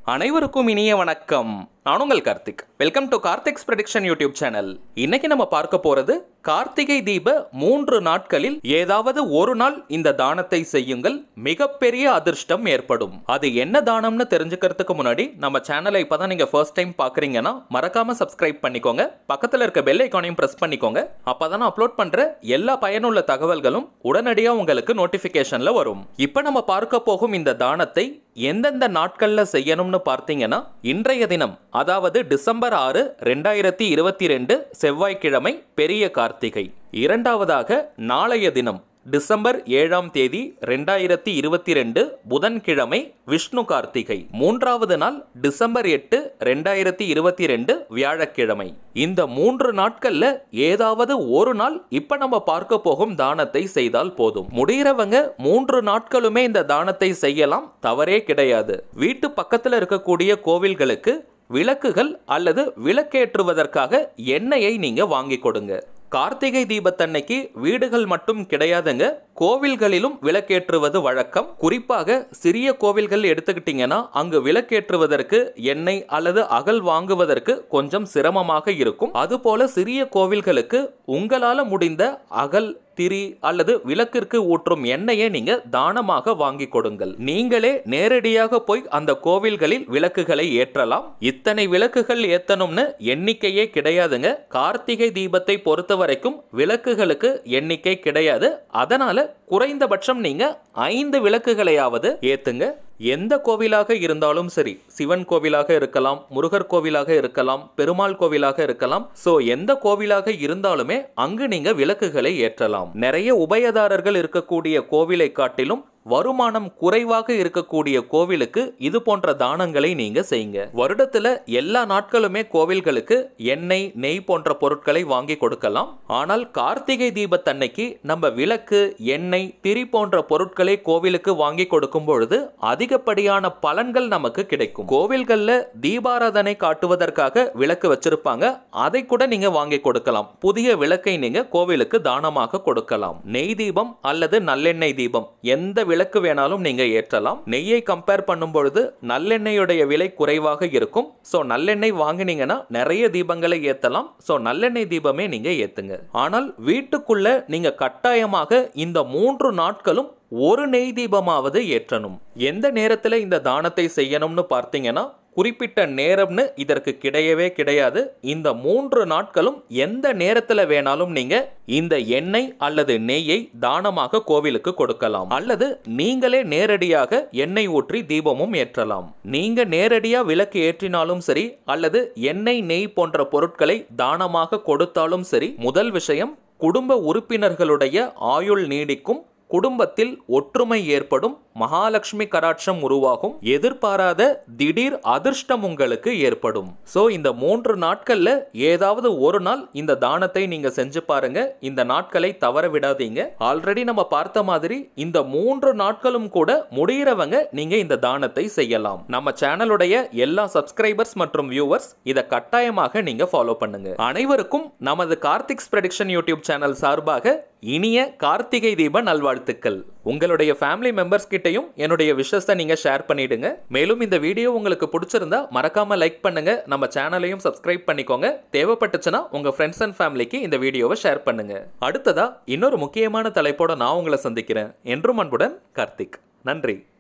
அனைவருக்கும் இனிய வணக்கம் நான் உங்கள் Karthik welcome to Karthik's prediction YouTube channel இன்னைக்கு நம்ம பார்க்க போறது கார்த்திகை தீப மூன்று நாட்களில் ஏதாவது ஒரு நாள் இந்த தானத்தை செய்யுங்கள் மிகப்பெரிய அதிர்ஷ்டம் ஏற்படும் அது என்ன தானம்னு தெரிஞ்சுக்கிறதுக்கு முன்னாடி நம்ம சேனலை இப்பதான் நீங்க ஃபர்ஸ்ட் டைம் பாக்குறீங்கன்னா மறக்காம சப்ஸ்கிரைப் பண்ணிக்கோங்க பக்கத்துல இருக்க பெல் ஐக்கானையும் பிரஸ் பண்ணிக்கோங்க அப்பதான் நான் அப்லோட் பண்ற எல்லா பயனுள்ள தகவல்களும் உடனடியா உங்களுக்கு நோட்டிபிகேஷன்ல வரும் இப்போ நம்ம பார்க்க போகும் இந்த தானத்தை எந்தெந்த நாட்கள்ல செய்யணும்னு பார்த்தீங்கன்னா இன்றைய தினம் அதாவது டிசம்பர் ஆறு ரெண்டாயிரத்தி இருபத்தி ரெண்டு செவ்வாய்க்கிழமை பெரிய கார்த்திகை இரண்டாவதாக நாளைய தினம் டிசம்பர் ஏழாம் தேதி ரெண்டாயிரத்தி இருபத்தி ரெண்டு புதன்கிழமை விஷ்ணு கார்த்திகை மூன்றாவது நாள் டிசம்பர் எட்டு ரெண்டாயிரத்தி இருபத்தி ரெண்டு வியாழக்கிழமை இந்த மூன்று நாட்கள்ல ஏதாவது ஒரு நாள் இப்ப நம்ம பார்க்க போகும் தானத்தை செய்தால் போதும் முடிகிறவங்க மூன்று நாட்களுமே இந்த தானத்தை செய்யலாம் தவறே கிடையாது வீட்டு பக்கத்துல இருக்கக்கூடிய கோவில்களுக்கு விளக்குகள் அல்லது விளக்கேற்றுவதற்காக எண்ணெயை நீங்க வாங்கி கொடுங்க கார்த்திகை தீபத்தன்னைக்கு வீடுகள் மட்டும் கிடையாதுங்க கோவில்களிலும் விளக்கேற்றுவது வழக்கம் குறிப்பாக சிறிய கோவில்கள் எடுத்துக்கிட்டீங்கன்னா அங்கு விளக்கேற்றுவதற்கு எண்ணெய் அல்லது அகல் வாங்குவதற்கு கொஞ்சம் சிரமமாக இருக்கும் அதுபோல சிறிய கோவில்களுக்கு உங்களால முடிந்த அகல் திரி அல்லது விளக்கிற்கு ஊற்றும் எண்ணெயை நீங்க தானமாக வாங்கி கொடுங்கள் நீங்களே நேரடியாக போய் அந்த கோவில்களில் விளக்குகளை ஏற்றலாம் இத்தனை விளக்குகள் ஏத்தணும்னு எண்ணிக்கையே கிடையாதுங்க கார்த்திகை தீபத்தை பொறுத்த வரைக்கும் விளக்குகளுக்கு எண்ணிக்கை கிடையாது அதனால குறைந்தபட்சம் நீங்க ஐந்து விளக்குகளையாவது ஏத்துங்க எந்த கோவிலாக இருந்தாலும் சரி சிவன் கோவிலாக இருக்கலாம் முருகர் கோவிலாக இருக்கலாம் பெருமாள் கோவிலாக இருக்கலாம் சோ எந்த கோவிலாக இருந்தாலுமே அங்கு நீங்க விளக்குகளை ஏற்றலாம் நிறைய உபயதாரர்கள் இருக்கக்கூடிய கோவிலை காட்டிலும் வருமானம் குறைவாக இருக்கக்கூடிய கோவிலுக்கு இது போன்ற தானங்களை நீங்க செய்யுங்க வருடத்துல எல்லா நாட்களுமே கோவில்களுக்கு எண்ணெய் நெய் போன்ற பொருட்களை வாங்கி கொடுக்கலாம் ஆனால் கார்த்திகை தீபத்தன்னைக்கு நம்ம விளக்கு எண்ணெய் திரி போன்ற பொருட்களை கோவிலுக்கு வாங்கி கொடுக்கும் பொழுது அதிகப்படியான பலன்கள் நமக்கு கிடைக்கும் கோவில்கள்ல தீபாராதனை காட்டுவதற்காக விளக்கு வச்சிருப்பாங்க அதை கூட நீங்க வாங்கி கொடுக்கலாம் புதிய விளக்கை நீங்க கோவிலுக்கு தானமாக கொடுக்கலாம் நெய் தீபம் அல்லது நல்லெண்ணெய் தீபம் எந்த விளக்கு வேணாலும் நீங்க ஏற்றலாம் நெய்யை கம்பேர் பண்ணும் பொழுது நல்லெண்ணெயுடைய விலை குறைவாக இருக்கும் சோ நல்லெண்ணெய் வாங்கினீங்கன்னா நிறைய தீபங்களை ஏத்தலாம் சோ நல்லெண்ணெய் தீபமே நீங்க ஏத்துங்க ஆனால் வீட்டுக்குள்ள நீங்க கட்டாயமாக இந்த மூன்று நாட்களும் ஒரு நெய் தீபமாவது ஏற்றணும் எந்த நேரத்துல இந்த தானத்தை செய்யணும்னு பார்த்தீங்கன்னா குறிப்பிட்ட நேரம்னு இதற்கு கிடையவே கிடையாது இந்த மூன்று நாட்களும் எந்த நேரத்துல வேணாலும் நீங்க இந்த எண்ணெய் அல்லது நெய்யை தானமாக கோவிலுக்கு கொடுக்கலாம் அல்லது நீங்களே நேரடியாக எண்ணெய் ஊற்றி தீபமும் ஏற்றலாம் நீங்க நேரடியா விளக்கு ஏற்றினாலும் சரி அல்லது எண்ணெய் நெய் போன்ற பொருட்களை தானமாக கொடுத்தாலும் சரி முதல் விஷயம் குடும்ப உறுப்பினர்களுடைய ஆயுள் நீடிக்கும் குடும்பத்தில் ஒற்றுமை ஏற்படும் மகாலட்சுமி கடாட்சம் உருவாகும் எதிர்பாராத திடீர் அதிர்ஷ்டம் உங்களுக்கு ஏற்படும் சோ இந்த மூன்று நாட்கள்ல ஏதாவது ஒரு நாள் இந்த தானத்தை நீங்க செஞ்சு பாருங்க இந்த நாட்களை தவற விடாதீங்க ஆல்ரெடி நம்ம பார்த்த மாதிரி இந்த மூன்று நாட்களும் கூட முடிகிறவங்க நீங்க இந்த தானத்தை செய்யலாம் நம்ம சேனலுடைய எல்லா சப்ஸ்கிரைபர்ஸ் மற்றும் வியூவர்ஸ் இதை கட்டாயமாக நீங்க ஃபாலோ பண்ணுங்க அனைவருக்கும் நமது கார்த்திக்ஸ் ப்ரெடிக்ஷன் யூடியூப் சேனல் சார்பாக இனிய கார்த்திகை தீப நல்வாழ்த்துக்கள் உங்களுடைய ஃபேமிலி மெம்பர்ஸ் கிட்டையும் என்னுடைய விஷஸை நீங்க ஷேர் பண்ணிடுங்க மேலும் இந்த வீடியோ உங்களுக்கு பிடிச்சிருந்தா மறக்காம லைக் பண்ணுங்க நம்ம சேனலையும் சப்ஸ்கிரைப் பண்ணிக்கோங்க தேவைப்பட்டுச்சுன்னா உங்க ஃப்ரெண்ட்ஸ் அண்ட் ஃபேமிலிக்கு இந்த வீடியோவை ஷேர் பண்ணுங்க அடுத்ததா இன்னொரு முக்கியமான தலைப்போட நான் உங்களை சந்திக்கிறேன் என்றும் அன்புடன் கார்த்திக் நன்றி